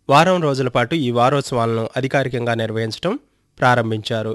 వారం రోజుల పాటు ఈ వారోత్సవాలను అధికారికంగా నిర్వహించడం ప్రారంభించారు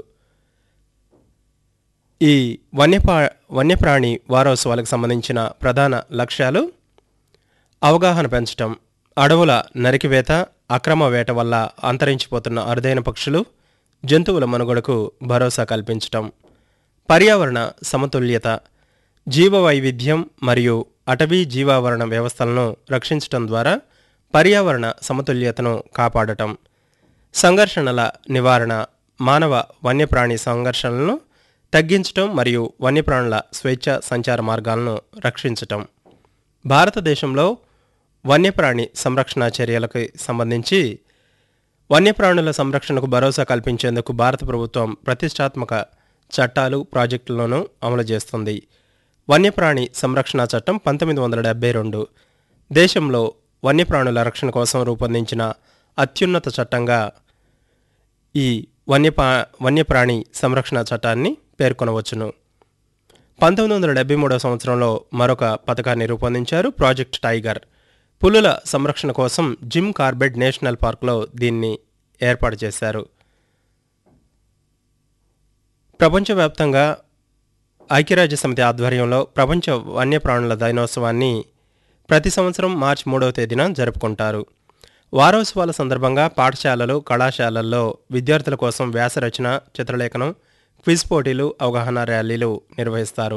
ఈ వన్యపా వన్యప్రాణి వారోత్సవాలకు సంబంధించిన ప్రధాన లక్ష్యాలు అవగాహన పెంచటం అడవుల నరికివేత అక్రమ వేట వల్ల అంతరించిపోతున్న అరుదైన పక్షులు జంతువుల మనుగడకు భరోసా కల్పించటం పర్యావరణ సమతుల్యత జీవ వైవిధ్యం మరియు అటవీ జీవావరణ వ్యవస్థలను రక్షించటం ద్వారా పర్యావరణ సమతుల్యతను కాపాడటం సంఘర్షణల నివారణ మానవ వన్యప్రాణి సంఘర్షణలను తగ్గించటం మరియు వన్యప్రాణుల స్వేచ్ఛ సంచార మార్గాలను రక్షించటం భారతదేశంలో వన్యప్రాణి సంరక్షణ చర్యలకు సంబంధించి వన్యప్రాణుల సంరక్షణకు భరోసా కల్పించేందుకు భారత ప్రభుత్వం ప్రతిష్టాత్మక చట్టాలు ప్రాజెక్టులను అమలు చేస్తుంది వన్యప్రాణి సంరక్షణ చట్టం పంతొమ్మిది వందల డెబ్బై రెండు దేశంలో వన్యప్రాణుల రక్షణ కోసం రూపొందించిన అత్యున్నత చట్టంగా ఈ వన్యపా వన్యప్రాణి సంరక్షణ చట్టాన్ని పేర్కొనవచ్చును పంతొమ్మిది వందల డెబ్బై మూడవ సంవత్సరంలో మరొక పథకాన్ని రూపొందించారు ప్రాజెక్ట్ టైగర్ పులుల సంరక్షణ కోసం జిమ్ కార్బెట్ నేషనల్ పార్క్లో దీన్ని ఏర్పాటు చేశారు ప్రపంచవ్యాప్తంగా ఐక్యరాజ్య సమితి ఆధ్వర్యంలో ప్రపంచ వన్యప్రాణుల దినోత్సవాన్ని ప్రతి సంవత్సరం మార్చి మూడవ తేదీన జరుపుకుంటారు వారోత్సవాల సందర్భంగా పాఠశాలలు కళాశాలల్లో విద్యార్థుల కోసం వ్యాసరచన చిత్రలేఖనం క్విజ్ పోటీలు అవగాహన ర్యాలీలు నిర్వహిస్తారు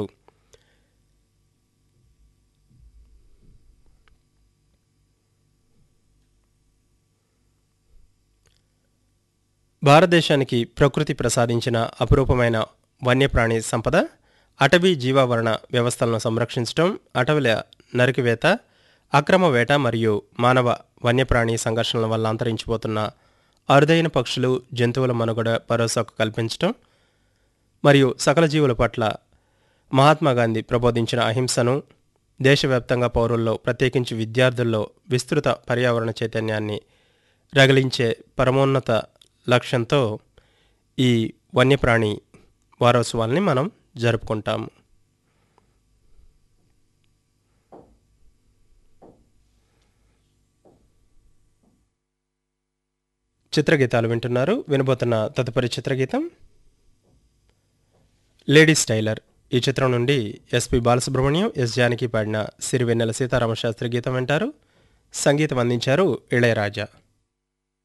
భారతదేశానికి ప్రకృతి ప్రసాదించిన అపురూపమైన వన్యప్రాణి సంపద అటవీ జీవావరణ వ్యవస్థలను సంరక్షించడం అటవీల నరికివేత అక్రమ వేట మరియు మానవ వన్యప్రాణి సంఘర్షణల వల్ల అంతరించిపోతున్న అరుదైన పక్షులు జంతువుల మనుగడ భరోసాకు కల్పించడం మరియు సకల జీవుల పట్ల మహాత్మా గాంధీ ప్రబోధించిన అహింసను దేశవ్యాప్తంగా పౌరుల్లో ప్రత్యేకించి విద్యార్థుల్లో విస్తృత పర్యావరణ చైతన్యాన్ని రగిలించే పరమోన్నత లక్ష్యంతో ఈ వన్యప్రాణి వారోత్సవాల్ని మనం జరుపుకుంటాము చిత్రగీతాలు వింటున్నారు వినబోతున్న తదుపరి చిత్రగీతం లేడీస్ టైలర్ ఈ చిత్రం నుండి ఎస్పి బాలసుబ్రహ్మణ్యం ఎస్ జానకి పాడిన సిరివెన్నెల సీతారామ శాస్త్రి గీతం వింటారు సంగీతం అందించారు ఇళయరాజా